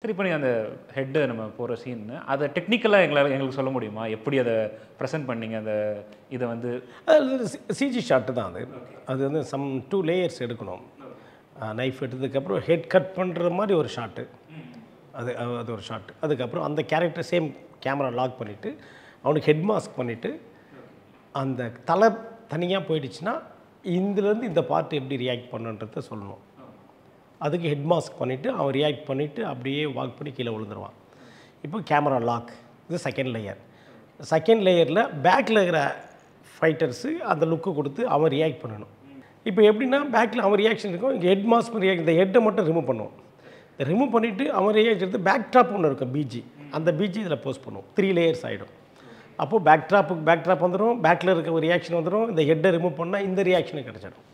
சரி இப்போ நீங்கள் அந்த ஹெட்டு நம்ம போகிற சீன் அதை டெக்னிக்கலாக எங்களால் எங்களுக்கு சொல்ல முடியுமா எப்படி அதை ப்ரெசென்ட் பண்ணீங்க அந்த இதை வந்து அது சிஜி ஷாட்டு தான் அது அது வந்து சம் டூ லேயர்ஸ் எடுக்கணும் நைஃப் எடுத்ததுக்கப்புறம் ஹெட் கட் பண்ணுற மாதிரி ஒரு ஷாட்டு அது அது- அது ஒரு ஷாட் அதுக்கப்புறம் அந்த கேரக்டர் சேம் கேமரா லாக் பண்ணிவிட்டு அவனுக்கு ஹெட் மாஸ்க் பண்ணிவிட்டு அந்த தலை தனியாக போயிடுச்சுன்னா இதுலேருந்து இந்த பார்ட் எப்படி ரியாக்ட் பண்ணுன்றத சொல்லணும் அதுக்கு ஹெட் மாஸ்க் பண்ணிவிட்டு அவன் ரியாக்ட் பண்ணிவிட்டு அப்படியே வாக் பண்ணி கீழே விழுந்துருவான் இப்போ கேமரா லாக் இது செகண்ட் லேயர் செகண்ட் லேயரில் பேக்கில் இருக்கிற ஃபைட்டர்ஸு அந்த லுக்கு கொடுத்து அவன் ரியாக்ட் பண்ணணும் இப்போ எப்படின்னா பேக்கில் அவன் ரியாக்ஷன் இருக்கும் இங்கே ஹெட் மாஸ்க் ரியாக்ட் இந்த ஹெட்டை மட்டும் ரிமூவ் பண்ணுவோம் ரிமூவ் பண்ணிவிட்டு அவன் ரியாக்ட் எடுத்து பேக் ட்ராப் ஒன்று இருக்கும் பிஜி அந்த பிஜி இதில் போஸ்ட் பண்ணுவோம் த்ரீ லேயர்ஸ் ஆகிடும் அப்போது பேக் ட்ராப்புக்கு பேக் ட்ராப் வந்துடும் பேக்கில் இருக்க ஒரு ரியாக்ஷன் வந்துடும் இந்த ஹெட்டை ரிமூவ் பண்ணால் இந்த ரியாக்ஷனும் கிடச்சிடும்